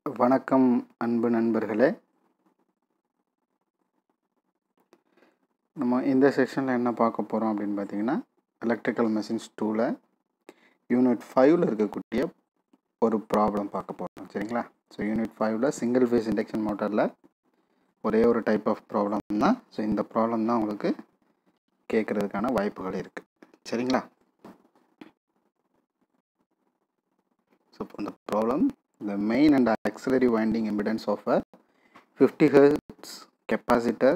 வணக்கம் அன்பு நண்பர்களே நம்ம இந்த செக்ஷனில் என்ன பார்க்க போகிறோம் அப்படின்னு பார்த்தீங்கன்னா எலக்ட்ரிக்கல் மெஷின்ஸ் டூவில் யூனிட் ஃபைவ்ல இருக்கக்கூடிய ஒரு ப்ராப்ளம் பார்க்க போகிறோம் சரிங்களா ஸோ யூனிட் ஃபைவ்ல சிங்கிள் ஃபேஸ் இண்டக்ஷன் மோட்டரில் ஒரே ஒரு டைப் ஆஃப் ப்ராப்ளம் தான் ஸோ இந்த ப்ராப்ளம் தான் உங்களுக்கு கேட்குறதுக்கான வாய்ப்புகள் இருக்குது சரிங்களா ஸோ இந்த problem the main and auxiliary winding impedance of a 50 hertz capacitor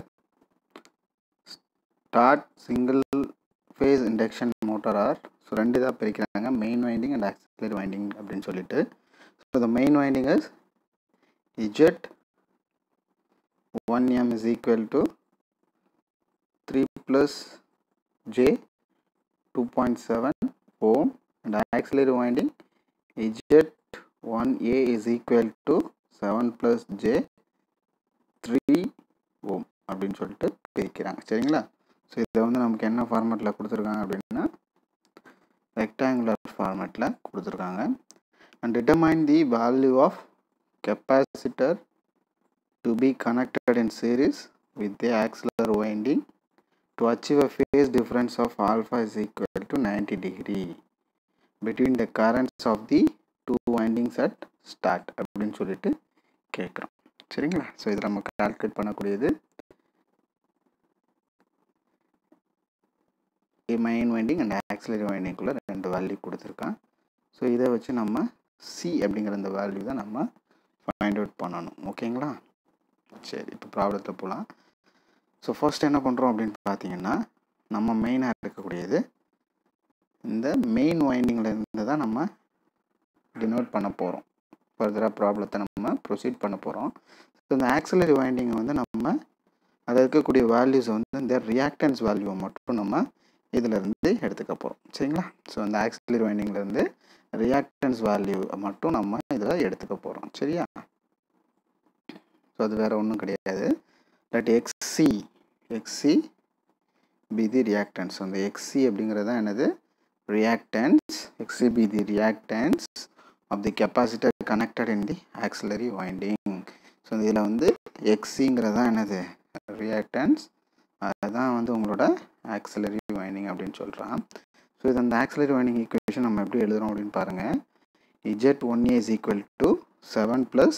start single phase induction motor are so ரெண்டு இதாக பிரிக்கிறாங்க main winding and auxiliary winding அப்படின்னு சொல்லிட்டு so the main winding is Z one M is equal to three plus J two point seven ohm and auxiliary winding Z 1a is equal to 7 plus j 3 ohm அப்படின்னு சொல்லிட்டு பிரிக்கிறாங்க சரிங்களா so இதை வந்து நமக்கு என்ன ஃபார்மேட்டில் கொடுத்துருக்காங்க அப்படின்னா ரெக்டாங்குலர் ஃபார்மேட்டில் கொடுத்துருக்காங்க and determine the value of capacitor to be connected in series with the auxiliary winding to achieve a phase difference of alpha is equal to ninety degree between the currents of the two windings at start அப்படின்னு சொல்லிட்டு கேட்குறோம் சரிங்களா so இதை நம்ம calculate பண்ணக்கூடியது main winding and auxiliary வைண்டிங்குள்ளே ரெண்டு value கொடுத்துருக்கான் ஸோ இதை வச்சு நம்ம சி அப்படிங்கிற அந்த வேல்யூ தான் நம்ம ஃபைண்ட் அவுட் பண்ணணும் ஓகேங்களா சரி இப்போ ப்ராப்ளத்தில் போகலாம் ஸோ ஃபர்ஸ்ட் என்ன பண்ணுறோம் அப்படின்னு பார்த்தீங்கன்னா நம்ம மெயினாக இருக்கக்கூடியது இந்த மெயின் வைண்டிங்கில் இருந்து தான் நம்ம டினோட் பண்ண போகிறோம் ஃபர்தராக ப்ராப்ளத்தை நம்ம ப்ரொசீட் பண்ண போகிறோம் ஸோ இந்த ஆக்சிலரி வைண்டிங்கை வந்து நம்ம அதில் இருக்கக்கூடிய வேல்யூஸ் வந்து இந்த ரியாக்டன்ஸ் வேல்யூவை மட்டும் நம்ம இதிலேருந்து எடுத்துக்க போகிறோம் சரிங்களா ஸோ இந்த ஆக்சிலரி வைண்டிங்லேருந்து ரியாக்டன்ஸ் வேல்யூ மட்டும் நம்ம இதில் எடுத்துக்க போகிறோம் சரியா ஸோ அது வேறு ஒன்றும் கிடையாது let XC XC be the reactance அந்த எக்ஸி அப்படிங்கிறது தான் என்னது reactance XCB the reactance of the capacitor connected in the auxiliary winding so இதில் வந்து எக்ஸிங்கிறது தான் என்னது ரியாக்டன்ஸ் அதுதான் வந்து உங்களோட ஆக்சிலரி வைண்டிங் அப்படின்னு சொல்கிறான் ஸோ இது அந்த ஆக்சிலரி வைண்டிங் ஈக்குவேஷன் நம்ம எப்படி எழுதுகிறோம் அப்படின்னு பாருங்கள் Z one A is equal to seven plus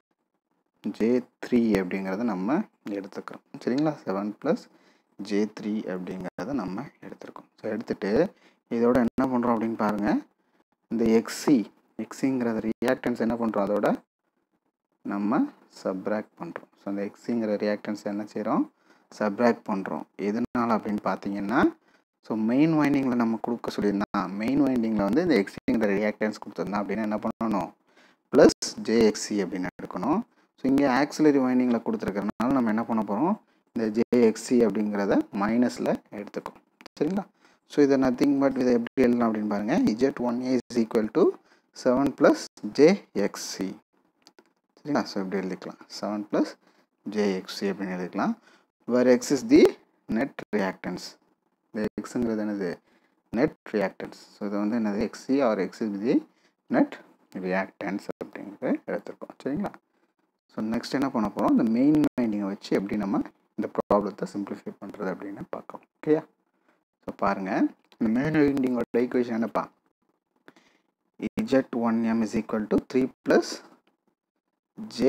J three அப்படிங்கிறத நம்ம எடுத்துக்கிறோம் சரிங்களா செவன் ப்ளஸ் ஜே த்ரீ அப்படிங்கிறத நம்ம எடுத்துருக்கோம் ஸோ எடுத்துகிட்டு இதோட என்ன பண்ணுறோம் அப்படின்னு பாருங்கள் இந்த எக்ஸி எக்ஸிங்கிறத ரியாக்டன்ஸ் என்ன பண்ணுறோம் அதோட நம்ம சப்ராக்ட் பண்ணுறோம் ஸோ அந்த எக்ஸிங்கிற ரியாக்டன்ஸ் என்ன செய்கிறோம் சப்ராக்ட் பண்ணுறோம் எதனால் அப்படின்னு பார்த்தீங்கன்னா ஸோ மெயின் வைண்டிங்கில் நம்ம கொடுக்க சொல்லியிருந்தா மெயின் வைண்டிங்கில் வந்து இந்த எக்ஸிங்கிற ரியாக்டன்ஸ் கொடுத்துருந்தா அப்படின்னு என்ன பண்ணணும் ப்ளஸ் ஜேஎக்ஸி அப்படின்னு எடுக்கணும் ஸோ இங்கே ஆக்சிலரி வைண்டிங்கில் கொடுத்துருக்கறனால நம்ம என்ன பண்ண போகிறோம் இந்த ஜேஎக்ஸி அப்படிங்கிறத மைனஸில் எடுத்துக்கோம் சரிங்களா ஸோ இதை நத்திங் பட் இதை எப்படி எழுதலாம் அப்படின்னு பாருங்கள் Z one A is equal to seven plus J XC சரிங்களா ஸோ இப்படி எழுதிக்கலாம் செவன் ப்ளஸ் ஜேஎக்ஸி அப்படின்னு எழுதிக்கலாம் வேறு X is the net reactance இந்த எக்ஸுங்கிறது என்னது நெட் ரியாக்டன்ஸ் ஸோ இது வந்து என்னது XC or X is the net reactance அப்படிங்கிறத எடுத்துருக்கோம் சரிங்களா ஸோ நெக்ஸ்ட் என்ன பண்ண போகிறோம் இந்த மெயின் மைண்டிங்கை வச்சு எப்படி நம்ம இந்த ப்ராப்ளத்தை சிம்பிளிஃபை பண்ணுறது அப்படின்னு பார்க்கலாம் ஓகேயா ஸோ பாருங்கள் இந்த மெயின் வைண்டிங்கோட ஈக்குவேஷன் என்னப்பா Z one M is equal to three plus J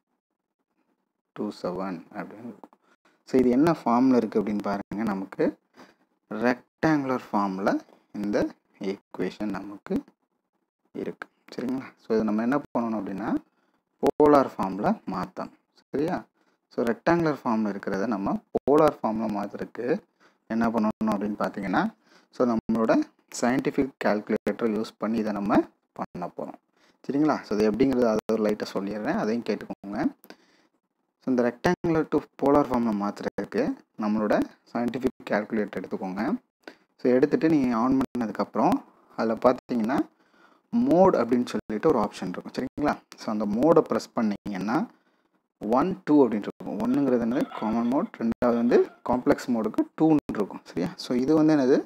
two seven அப்படின்னு இருக்கும் ஸோ இது என்ன ஃபார்மில் இருக்குது அப்படின்னு பாருங்கள் நமக்கு ரெக்டாங்குலர் ஃபார்மில் இந்த ஈக்குவேஷன் நமக்கு இருக்குது சரிங்களா ஸோ இதை நம்ம என்ன பண்ணணும் அப்படின்னா போலார் ஃபார்மில் மாற்றணும் சரியா ஸோ ரெக்டாங்குலர் ஃபார்மில் இருக்கிறத நம்ம போலார் ஃபார்மில் மாற்றுறதுக்கு என்ன பண்ணணும் அப்படின்னு பார்த்தீங்கன்னா ஸோ நம்மளோட சயின்டிஃபிக் கால்குலேட்டர் யூஸ் பண்ணி இதை நம்ம பண்ண போகிறோம் சரிங்களா ஸோ இது எப்படிங்கிறது அதை ஒரு லைட்டாக சொல்லிடுறேன் அதையும் கேட்டுக்கோங்க ஸோ இந்த ரெக்டாங்குலர் டு போலார் ஃபார்மில் மாற்றுறதுக்கு நம்மளோட சயின்டிஃபிக் கால்குலேட்டர் எடுத்துக்கோங்க ஸோ எடுத்துகிட்டு நீங்கள் ஆன் பண்ணதுக்கப்புறம் அதில் பார்த்தீங்கன்னா மோட் அப்படின்னு சொல்லிட்டு ஒரு ஆப்ஷன் இருக்கும் சரிங்களா ஸோ அந்த மோடை ப்ரெஸ் பண்ணிங்கன்னா ஒன் டூ அப்படின்ட்டு இருக்கும் ஒன்றுங்கிறது என்னது காமன் மோட் ரெண்டாவது வந்து காம்ப்ளெக்ஸ் மோடுக்கு டூன்னு இருக்கும் சரியா ஸோ இது வந்து என்னது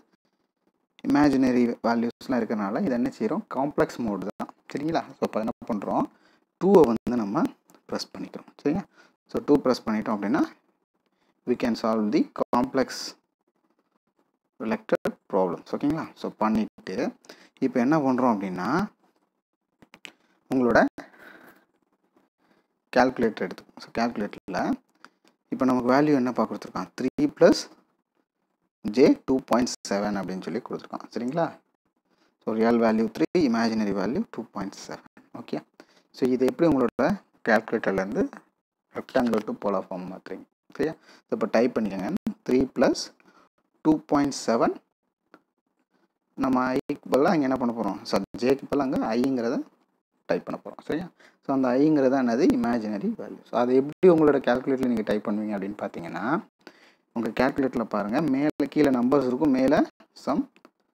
இமேஜினரி வேல்யூஸ்லாம் இருக்கிறனால இதை என்ன செய்கிறோம் காம்ப்ளெக்ஸ் மோடு தான் சரிங்களா ஸோ அப்போ என்ன பண்ணுறோம் டூவை வந்து நம்ம ப்ரெஸ் பண்ணிக்கிறோம் சரிங்க ஸோ டூ ப்ரெஸ் பண்ணிட்டோம் அப்படின்னா we can solve the complex related problems ஓகேங்களா ஸோ பண்ணிவிட்டு இப்போ என்ன பண்ணுறோம் அப்படின்னா உங்களோட கேல்குலேட்டர் எடுத்துக்கோம் ஸோ கேல்குலேட்டரில் இப்போ நமக்கு வேல்யூ என்னப்பா கொடுத்துருக்கான் three plus J two point seven அப்படின்னு சொல்லி கொடுத்துருக்கான் சரிங்களா so real value three imaginary value two point seven okay so இது எப்படி உங்களோட கேல்குலேட்டர்லேருந்து ரெக்டாங்குலர் டு போலா ஃபார்ம் மாற்றுறீங்க சரியா ஸோ இப்போ டைப் பண்ணிக்கோங்க three plus two point seven நம்ம ஐக்கு பதிலாக அங்கே என்ன பண்ண போகிறோம் சாரி ஜேக்கு பதிலாக அங்கே ஐங்கிறத டைப் பண்ண போகிறோம் சரியா ஸோ அந்த ஐங்கிறது என்னது இமேஜினரி வேல்யூ ஸோ அதை எப்படி உங்களோட கேல்குலேட்டரில் நீங்கள் டைப் பண்ணுவீங்க அப்படின்னு பார்த்தீங்கன்னா உங்கள் கேல்குலேட்டரில் பாருங்கள் மேலே கீழே நம்பர்ஸ் இருக்கும் மேலே சம்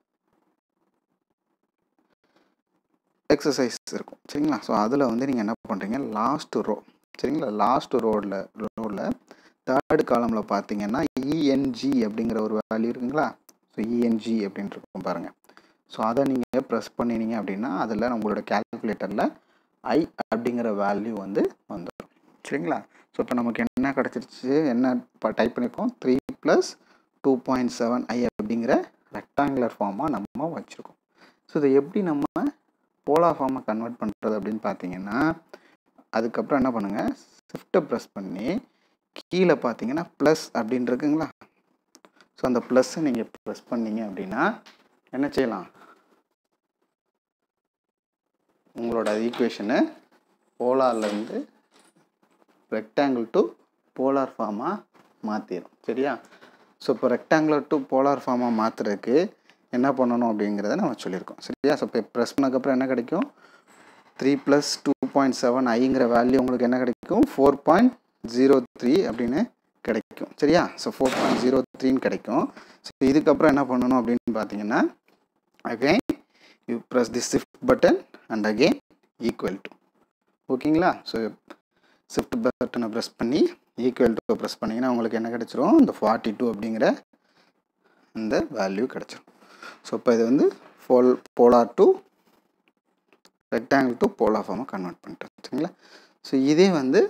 எக்ஸசைஸ் இருக்கும் சரிங்களா ஸோ அதில் வந்து நீங்கள் என்ன பண்ணுறீங்க லாஸ்ட் ரோ சரிங்களா லாஸ்ட் ரோடில் ரோடில் தேர்டு காலமில் பார்த்தீங்கன்னா இஎன்ஜி அப்படிங்கிற ஒரு வேல்யூ இருக்குங்களா ஸோ இஎன்ஜி அப்படின்ட்டு இருக்கும் பாருங்கள் ஸோ அதை நீங்கள் ப்ரெஸ் பண்ணினீங்க அப்படின்னா அதில் உங்களோட கேல்குலேட்டரில் ஐ அப்படிங்கிற வேல்யூ வந்து வந்துடும் சரிங்களா ஸோ இப்போ நமக்கு என்ன கிடச்சிருச்சு என்ன இப்போ டைப் பண்ணியிருக்கோம் three plus two point seven I அப்படிங்கிற ரெக்டாங்குலர் ஃபார்மாக நம்ம வச்சுருக்கோம் ஸோ இதை எப்படி நம்ம போலா ஃபார்மை கன்வெர்ட் பண்ணுறது அப்படின்னு பார்த்தீங்கன்னா அதுக்கப்புறம் என்ன பண்ணுங்கள் ஷிஃப்ட்டை ப்ரெஸ் பண்ணி கீழே பார்த்தீங்கன்னா ப்ளஸ் அப்படின்னு இருக்குங்களா ஸோ அந்த ப்ளஸ்ஸை நீங்கள் ப்ரெஸ் பண்ணீங்க அப்படின்னா என்ன செய்யலாம் உங்களோட ஈக்குவேஷனை போலார்லேருந்து ரெக்டாங்கிள் டு போலார் ஃபார்மாக மாற்றிடும் சரியா ஸோ இப்போ ரெக்டாங்குலர் டு போலார் ஃபார்மாக மாற்றுறதுக்கு என்ன பண்ணணும் அப்படிங்கிறத நம்ம சொல்லியிருக்கோம் சரியா ஸோ இப்போ ப்ரெஸ் பண்ணதுக்கப்புறம் என்ன கிடைக்கும் three plus two point seven ஐங்கிற வேல்யூ உங்களுக்கு என்ன கிடைக்கும் ஃபோர் பாயிண்ட் ஜீரோ த்ரீ அப்படின்னு கிடைக்கும் சரியா ஸோ ஃபோர் பாயிண்ட் ஜீரோ த்ரீன்னு கிடைக்கும் ஸோ இதுக்கப்புறம் என்ன பண்ணணும் அப்படின்னு பார்த்தீங்கன்னா again you press the shift button and again equal to ஓகேங்களா ஸோ ஷிஃப்ட் பட்டனை ப்ரெஸ் பண்ணி ஈக்குவல் டு ப்ரெஸ் பண்ணிங்கன்னா உங்களுக்கு என்ன கிடச்சிரும் இந்த ஃபார்ட்டி டூ அப்படிங்கிற இந்த வேல்யூ கிடச்சிரும் ஸோ இப்போ இது வந்து ஃபோல் polar to rectangle to polar ஃபார்மாக கன்வெர்ட் பண்ணிட்டோம் சரிங்களா ஸோ இதே வந்து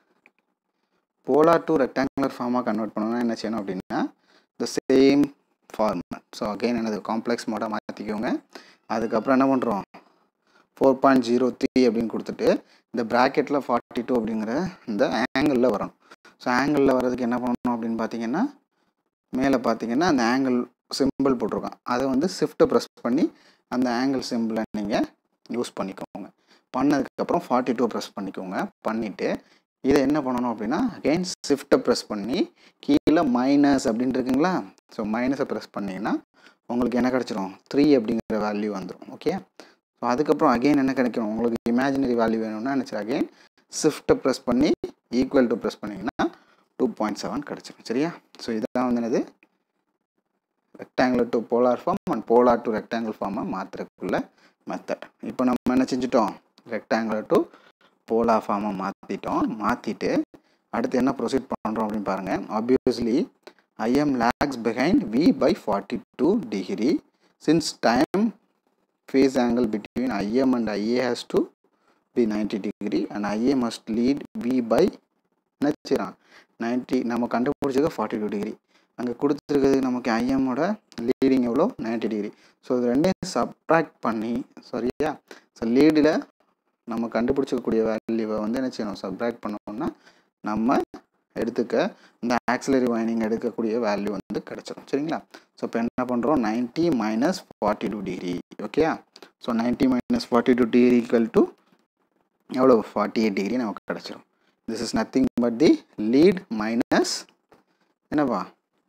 போலார் டு ரெக்டாங்குலர் ஃபார்மாக கன்வெர்ட் பண்ணணும்னா என்ன செய்யணும் அப்படின்னா the same format so again எனது காம்ப்ளெக்ஸ் மோடாக மாற்றிக்கோங்க அதுக்கப்புறம் என்ன பண்ணுறோம் ஃபோர் பாயிண்ட் ஜீரோ த்ரீ அப்படின்னு கொடுத்துட்டு இந்த ப்ராக்கெட்டில் ஃபார்ட்டி டூ அப்படிங்கிற இந்த ஆங்கிளில் வரணும் ஸோ ஆங்கிளில் வர்றதுக்கு என்ன பண்ணணும் அப்படின்னு பார்த்தீங்கன்னா மேலே பார்த்தீங்கன்னா அந்த ஆங்கிள் சிம்பிள் போட்டிருக்கோம் அதை வந்து ஷிஃப்ட்டை ப்ரெஸ் பண்ணி அந்த ஆங்கிள் சிம்பிளை நீங்கள் யூஸ் பண்ணிக்கோங்க பண்ணதுக்கப்புறம் ஃபார்ட்டி டூ ப்ரெஸ் பண்ணிக்கோங்க பண்ணிவிட்டு இதை என்ன பண்ணணும் அப்படின்னா அகெயின் ஷிஃப்ட்டை ப்ரெஸ் பண்ணி கீழே மைனஸ் அப்படின்னு இருக்குங்களா ஸோ மைனஸை ப்ரெஸ் பண்ணிங்கன்னா உங்களுக்கு என்ன கிடச்சிரும் த்ரீ அப்படிங்கிற வேல்யூ வந்துடும் ஓகே ஸோ அதுக்கப்புறம் அகெயின் என்ன கிடைக்கும் உங்களுக்கு இமேஜினரி வேல்யூ வேணும்னா நினச்சி அகெயின் ஷிஃப்ட்டை ப்ரெஸ் பண்ணி ஈக்குவல் டு ப்ரெஸ் பண்ணிங்கன்னா டூ பாயிண்ட் செவன் கிடச்சிரும் சரியா ஸோ இதெல்லாம் வந்து என்னது rectangular to polar form and polar to rectangle ஃபார்மை மாற்றுறதுக்குள்ள மெத்தட் இப்போ நம்ம என்ன செஞ்சிட்டோம் ரெக்டாங்குலர் டு போலார் ஃபார்மை மாற்றிட்டோம் மாற்றிட்டு அடுத்து என்ன ப்ரொசீட் பண்ணுறோம் அப்படின்னு பாருங்கள் obviously IM lags behind V by forty two degree since time phase angle between IM and IA has to be 90 degree and IA must lead V by என்ன செய்யறான் ninety நம்ம கண்டுபிடிச்சது ஃபார்ட்டி டூ டிகிரி அங்கே கொடுத்துருக்கிறது நமக்கு ஐஎம்மோட leading எவ்வளோ ninety degree so இது ரெண்டையும் சப்ட்ராக்ட் பண்ணி சரியா ஸோ லீடில் நம்ம கண்டுபிடிச்சக்கூடிய வேல்யூவை வந்து என்ன செய்யணும் சப்ட்ராக்ட் பண்ணோம்னா நம்ம எடுத்துக்க இந்த ஆக்சிலரி வைனிங் எடுக்கக்கூடிய வேல்யூ வந்து கிடச்சிரும் சரிங்களா ஸோ இப்போ என்ன பண்ணுறோம் ninety minus forty two degree okay so ninety minus forty two degree equal to எவ்வளோ ஃபார்ட்டி எயிட் டிகிரி நமக்கு கிடச்சிரும் this is nothing but the lead minus என்னப்பா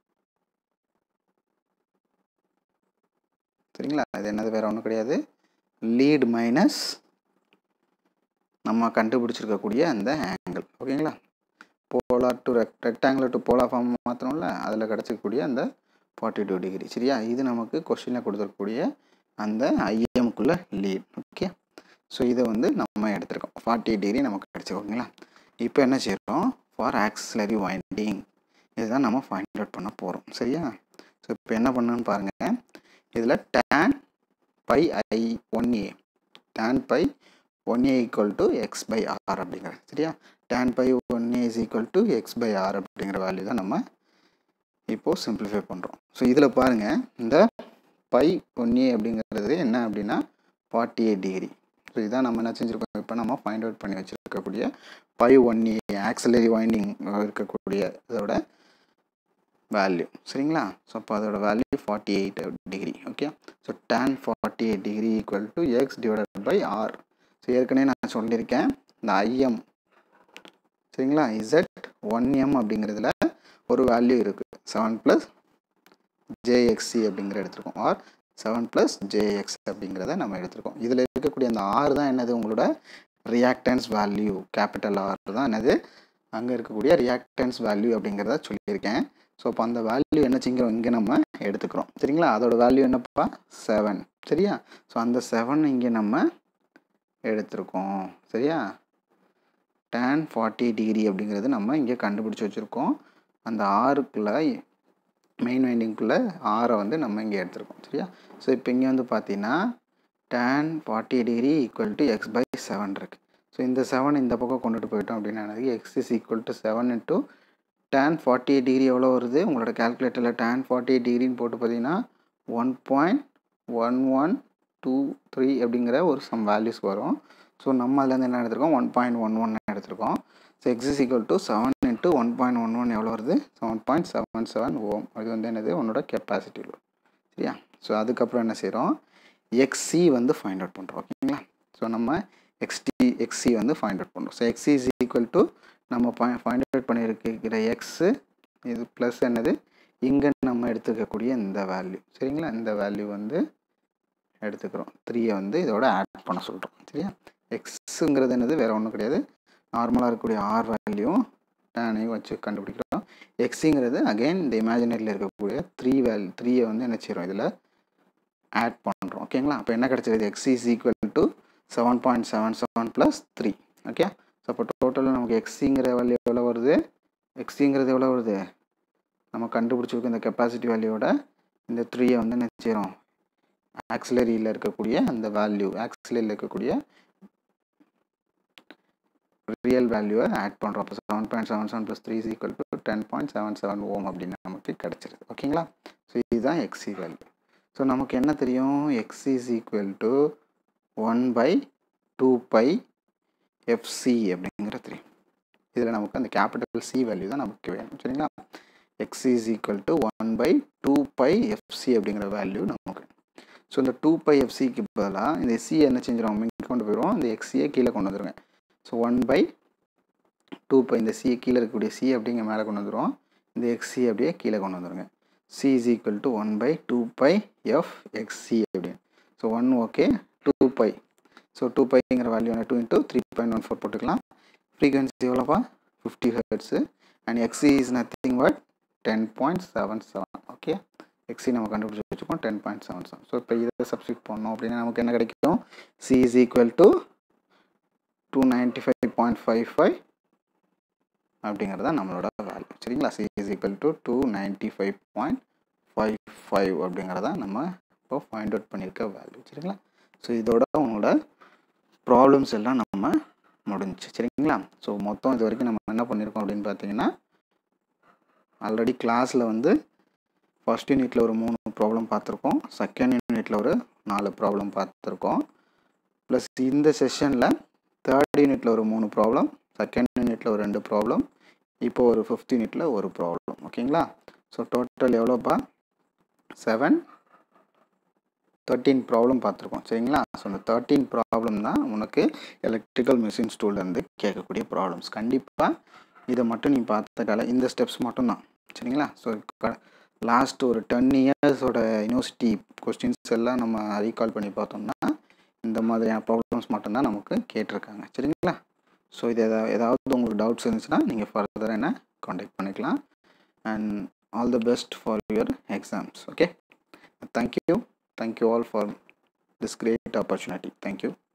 சரிங்களா இது என்னது வேறு ஒன்றும் கிடையாது லீட் மைனஸ் நம்ம கண்டுபிடிச்சிருக்கக்கூடிய அந்த ஆங்கிள் ஓகேங்களா polar to rec rectangular to polar form மாற்றணும்ல அதில் கிடச்சிக்கக்கூடிய அந்த ஃபார்ட்டி டூ டிகிரி சரியா இது நமக்கு கொஷினில் கொடுத்துருக்கக்கூடிய அந்த ஐஎம்குள்ளே லீட் ஓகே ஸோ இதை வந்து நம்ம எடுத்திருக்கோம் ஃபார்ட்டி டிகிரி நமக்கு கிடச்சிருக்கோங்களா இப்போ என்ன செய்கிறோம் ஃபார் ஆக்சிலரி வைண்டிங் இதுதான் நம்ம ஃபைண்ட் அவுட் பண்ண போகிறோம் சரியா ஸோ இப்போ என்ன பண்ணணும்னு பாருங்கள் இதில் tan phi I one A tan phi one A equal to X by R அப்படிங்கிற சரியா tan phi one A is equal to X by R அப்படிங்கிற வேல்யூ தான் நம்ம இப்போது சிம்பிளிஃபை பண்ணுறோம் ஸோ இதில் பாருங்கள் இந்த பை ஒன் ஏ அப்படிங்கிறது என்ன அப்படின்னா ஃபார்ட்டி எயிட் டிகிரி ஸோ இதான் நம்ம என்ன செஞ்சுருக்கோம் இப்போ நம்ம ஃபைண்ட் அவுட் பண்ணி வச்சுருக்கக்கூடிய phi one A auxiliary winding இருக்கக்கூடிய இதோட வேல்யூ சரிங்களா ஸோ அப்போ அதோட value forty eight degree okay so tan forty eight degree equal to X divided by R so ஏற்கனவே நான் சொல்லியிருக்கேன் இந்த ஐஎம் சரிங்களா இசட் ஒன் எம் அப்படிங்கிறதுல ஒரு வேல்யூ இருக்குது செவன் ப்ளஸ் ஜேஎக்ஸி அப்படிங்கிற எடுத்திருக்கோம் ஆர் செவன் ப்ளஸ் ஜேஎக்ஸ் அப்படிங்கிறத நம்ம எடுத்திருக்கோம் இதில் இருக்கக்கூடிய அந்த ஆர் தான் என்னது உங்களோட ரியாக்டன்ஸ் வேல்யூ கேபிட்டல் ஆர் தான் என்னது அங்கே இருக்கக்கூடிய ரியாக்டன்ஸ் வேல்யூ அப்படிங்கிறத சொல்லியிருக்கேன் ஸோ அப்போ அந்த வேல்யூ என்ன செய்கிறோம் இங்கே நம்ம எடுத்துக்கிறோம் சரிங்களா அதோட வேல்யூ என்னப்பா செவன் சரியா ஸோ அந்த செவன் இங்கே நம்ம எடுத்திருக்கோம் சரியா டேன் ஃபார்ட்டி டிகிரி அப்படிங்கிறது நம்ம இங்கே கண்டுபிடிச்சி வச்சுருக்கோம் அந்த ஆறுக்குள்ளே மெயின் வைண்டிங்குள்ளே ஆரை வந்து நம்ம இங்கே எடுத்திருக்கோம் சரியா ஸோ இப்போ இங்கே வந்து பார்த்தீங்கன்னா tan forty degree equal to X by seven இருக்குது ஸோ இந்த செவன் இந்த பக்கம் கொண்டுட்டு போயிட்டோம் அப்படின்னா எனக்கு X is equal to seven into tan forty eight degree எவ்வளோ வருது உங்களோட கேல்குலேட்டரில் டேன் ஃபார்ட்டி எயிட் டிகிரின்னு போட்டு பார்த்தீங்கன்னா one point one one two three அப்படிங்கிற ஒரு சம் வேல்யூஸ் வரும் ஸோ நம்ம அதுலேருந்து என்ன எடுத்திருக்கோம் ஒன் பாயிண்ட் ஒன் ஒன் எடுத்திருக்கோம் so X is equal to seven into one point one one எவ்வளோ வருது seven point seven seven ohm அது வந்து என்னது உன்னோட கெப்பாசிட்டி சரியா ஸோ அதுக்கப்புறம் என்ன செய்கிறோம் எக்ஸி வந்து ஃபைண்ட் அவுட் பண்ணுறோம் ஓகேங்களா ஸோ நம்ம எக்ஸ்டி எக்ஸி வந்து ஃபைண்ட் அவுட் பண்ணுறோம் so XC is equal to நம்ம ஃபைண்ட் அவுட் பண்ணியிருக்கிற எக்ஸு இது ப்ளஸ் என்னது இங்கே நம்ம எடுத்துக்கக்கூடிய இந்த வேல்யூ சரிங்களா இந்த வேல்யூ வந்து எடுத்துக்கிறோம் த்ரீயை வந்து இதோட ஆட் பண்ண சொல்கிறோம் சரியா எக்ஸுங்கிறது என்னது வேறு ஒன்றும் கிடையாது நார்மலாக இருக்கக்கூடிய ஆர் வேல்யூ டேனையும் வச்சு கண்டுபிடிக்கிறோம் எக்ஸுங்கிறது அகெயின் இந்த இமேஜினரியில் இருக்கக்கூடிய த்ரீ வேல்யூ த்ரீயை வந்து என்ன செய்கிறோம் இதில் ஆட் பண்ணுறோம் ஓகேங்களா அப்போ என்ன கிடச்சிருது X is equal to seven point seven seven plus three okay so அப்போ டோட்டலாக நமக்கு எக்ஸிங்கிற வேல்யூ எவ்வளோ வருது எக்ஸிங்கிறது எவ்வளோ வருது நம்ம கண்டுபிடிச்சிருக்க இந்த கெப்பாசிட்டி வேல்யூவோட இந்த த்ரீயை வந்து என்ன செய்கிறோம் ஆக்சிலரியில் இருக்கக்கூடிய அந்த வேல்யூ ஆக்சிலரியில் இருக்கக்கூடிய ரியல் வேல்யூவை ஆட் பண்ணுறோம் அப்போ seven point seven seven plus three is equal to ten point seven seven ohm அப்படின்னு நமக்கு கிடச்சிருது ஓகேங்களா ஸோ இதுதான் எக்ஸி வேல்யூ ஸோ நமக்கு என்ன தெரியும் X is equal to one by two pi FC அப்படிங்கிற தெரியும் இதில் நமக்கு அந்த கேபிட்டல் சி வேல்யூ தான் நமக்கு வேணும் சரிங்களா X is equal to one by two pi FC அப்படிங்கிற வேல்யூ நமக்கு ஸோ இந்த டூ பை எஃப்சிக்கு பதிலாக இந்த சி என்ன செஞ்சிடும் இங்கே கொண்டு போயிடுவோம் இந்த எக்ஸியை கீழே கொண்டு வந்துடுங்க so one by two pi இந்த சி கீழே இருக்கக்கூடிய சி அப்படிங்க மேலே கொண்டு வந்துடுவோம் இந்த எக்ஸி அப்படியே கீழே கொண்டு வந்துடுங்க C is equal to one by two pi F XC அப்படின்னு so one okay two pi so two பைங்கிற value two into three point one four போட்டுக்கலாம் ஃப்ரீக்வன்சி எவ்வளோப்பா fifty hertz and XC is nothing but ten point seven seven okay XC நம்ம கண்டுபிடிச்சி வச்சுக்கோம் ten point seven seven so இப்போ இதை substitute பண்ணோம் அப்படின்னா நமக்கு என்ன கிடைக்கும் C is equal to two ninety five point five five அப்படிங்கிறது தான் நம்மளோட வேல்யூ சரிங்களா C is equal to two ninety five point five five அப்படிங்கிறத நம்ம இப்போ ஃபைண்ட் அவுட் பண்ணியிருக்க வேல்யூ சரிங்களா ஸோ இதோட உங்களோட ப்ராப்ளம்ஸ் எல்லாம் நம்ம முடிஞ்சு சரிங்களா ஸோ மொத்தம் இது வரைக்கும் நம்ம என்ன பண்ணியிருக்கோம் அப்படின்னு பார்த்தீங்கன்னா ஆல்ரெடி கிளாஸில் வந்து ஃபஸ்ட் யூனிட்டில் ஒரு மூணு ப்ராப்ளம் பார்த்துருக்கோம் செகண்ட் யூனிட்டில் ஒரு நாலு ப்ராப்ளம் பார்த்துருக்கோம் ப்ளஸ் இந்த செஷனில் தேர்ட் யூனிட்டில் ஒரு மூணு ப்ராப்ளம் செகண்ட் யூனிட்டில் ஒரு ரெண்டு ப்ராப்ளம் இப்போ ஒரு ஃபிஃப்த் யூனிட்டில் ஒரு ப்ராப்ளம் ஓகேங்களா ஸோ டோட்டல் எவ்வளோப்பா செவன் தேர்ட்டீன் ப்ராப்ளம் பார்த்துருக்கோம் சரிங்களா ஸோ அந்த தேர்ட்டீன் ப்ராப்ளம் தான் உனக்கு எலக்ட்ரிக்கல் மிஷின் ஸ்டூல்லேருந்து கேட்கக்கூடிய ப்ராப்ளம்ஸ் கண்டிப்பாக இதை மட்டும் நீ பார்த்துட்டால இந்த ஸ்டெப்ஸ் மட்டும்தான் சரிங்களா ஸோ லாஸ்ட் ஒரு டென் இயர்ஸோட யூனிவர்சிட்டி கொஸ்டின்ஸ் எல்லாம் நம்ம ரீகால் பண்ணி பார்த்தோம்னா இந்த மாதிரியான ப்ராப்ளம்ஸ் மட்டும்தான் நமக்கு கேட்டிருக்காங்க சரிங்களா ஸோ இது எதாவது ஏதாவது உங்களுக்கு டவுட்ஸ் இருந்துச்சுன்னா நீங்கள் ஃபர்தராக என்ன காண்டாக்ட் பண்ணிக்கலாம் and all the best for your exams okay thank you thank you all for this great opportunity thank you